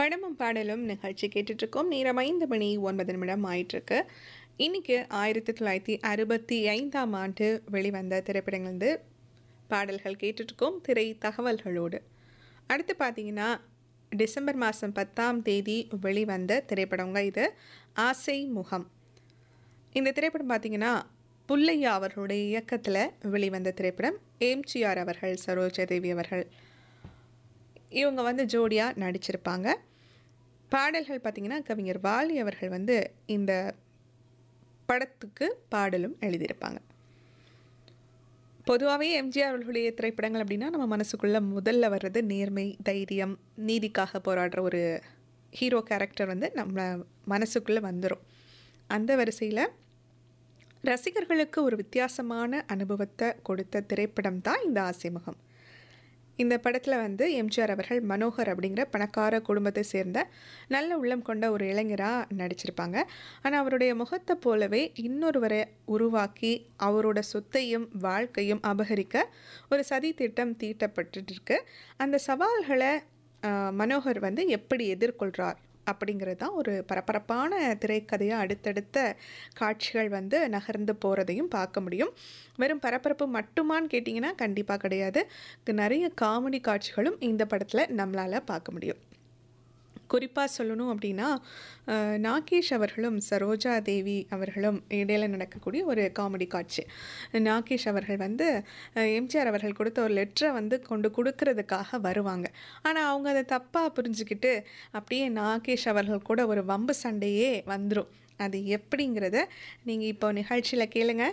படமும் பாடலும் நிகழ்ச்சி கேட்டுட்ருக்கோம் நேரம் ஐந்து மணி ஒன்பது நிமிடம் ஆயிட்டிருக்கு இன்னைக்கு ஆயிரத்தி தொள்ளாயிரத்தி அறுபத்தி ஐந்தாம் ஆண்டு வெளிவந்த திரைப்படங்கள்ந்து பாடல்கள் கேட்டுட்ருக்கோம் திரை தகவல்களோடு அடுத்து பார்த்தீங்கன்னா டிசம்பர் மாதம் பத்தாம் தேதி வெளிவந்த திரைப்படங்க இது ஆசை முகம் இந்த திரைப்படம் பார்த்தீங்கன்னா புல்லையா அவர்களுடைய இயக்கத்தில் வெளிவந்த திரைப்படம் எம்ஜிஆர் அவர்கள் சரோஜா தேவி அவர்கள் இவங்க வந்து ஜோடியாக நடிச்சிருப்பாங்க பாடல்கள் பார்த்திங்கன்னா கவிஞர் வாலி அவர்கள் வந்து இந்த படத்துக்கு பாடலும் எழுதியிருப்பாங்க பொதுவாகவே எம்ஜிஆர் அவர்களுடைய திரைப்படங்கள் அப்படின்னா நம்ம மனசுக்குள்ளே முதல்ல வர்றது நேர்மை தைரியம் நீதிக்காக போராடுற ஒரு ஹீரோ கேரக்டர் வந்து நம்ம மனசுக்குள்ளே வந்துடும் அந்த வரிசையில் ரசிகர்களுக்கு ஒரு வித்தியாசமான அனுபவத்தை கொடுத்த திரைப்படம் தான் இந்த ஆசைமுகம் இந்த படத்தில் வந்து எம்ஜிஆர் அவர்கள் மனோகர் அப்படிங்கிற பணக்கார குடும்பத்தை சேர்ந்த நல்ல உள்ளம் கொண்ட ஒரு இளைஞராக நடிச்சிருப்பாங்க ஆனால் அவருடைய முகத்தை போலவே இன்னொருவரை உருவாக்கி அவரோட சொத்தையும் வாழ்க்கையும் அபகரிக்க ஒரு சதி திட்டம் தீட்டப்பட்டு இருக்கு அந்த சவால்களை ஆஹ், மனோகர் வந்து எப்படி எதிர்கொள்கிறார் அப்படிங்கிறது தான் ஒரு பரபரப்பான திரைக்கதையாக அடுத்தடுத்த காட்சிகள் வந்து நகர்ந்து போகிறதையும் பார்க்க முடியும் வெறும் பரபரப்பு மட்டுமான்னு கேட்டிங்கன்னா கண்டிப்பாக கிடையாது நிறைய காமெடி காட்சிகளும் இந்த படத்தில் நம்மளால் பார்க்க முடியும் குறிப்பாக சொல்லணும் அப்படின்னா அஹ், நாகேஷ் அவர்களும் சரோஜா தேவி அவர்களும் இடையில நடக்கக்கூடிய ஒரு காமெடி காட்சி நாகேஷ் அவர்கள் வந்து அஹ், எம்ஜிஆர் அவர்கள் கொடுத்த ஒரு லெட்டரை வந்து கொண்டு கொடுக்கறதுக்காக வருவாங்க ஆனால் அவங்க அதை தப்பாக புரிஞ்சுக்கிட்டு அப்படியே நாகேஷ் அவர்கள் கூட ஒரு வம்பு சண்டையே வந்துடும் அது எப்படிங்கிறத நீங்கள் இப்போ நிகழ்ச்சியில் கேளுங்க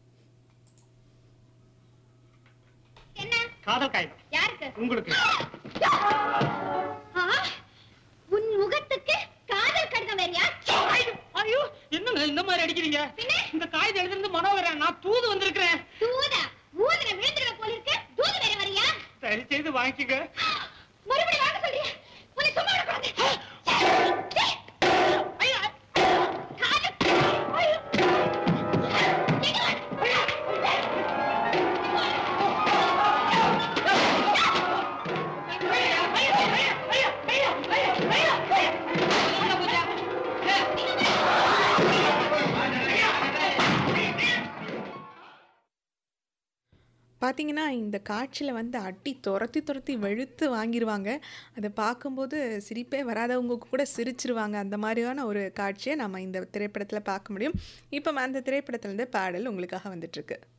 என்ன காதல் காகிதம் யாருக்கு உங்களுக்கு ஆ, உன் முகத்துக்கு காதல் கடிதம் வேறியா ஐயோ என்னங்க இந்த மாதிரி அடிக்கிறீங்க பின்ன? இந்த காகிதம் எழுதிருந்து மனோகரன் நான் தூது வந்திருக்கிறேன் தூதா ஊதுல விழுந்துருவ போல இருக்கு தூது வேற வரியா சரி செய்து வாங்கிக்கங்க மறுபடியும் வாங்க சொல்றியா உன்னை சும்மா விடக்கூடாது ஐயோ, காதல் ஐயோ. எங்க வா? பார்த்தீங்கன்னா இந்த காட்சியில் வந்து அடி துரத்தி துரத்தி வெளுத்து வாங்கிடுவாங்க அதை பார்க்கும்போது சிரிப்பே வராதவங்க கூட சிரிச்சிருவாங்க அந்த மாதிரியான ஒரு காட்சியை நம்ம இந்த திரைப்படத்தில் பார்க்க முடியும் இப்போ அந்த திரைப்படத்துலேருந்து பாடல் உங்களுக்காக வந்துட்டுருக்கு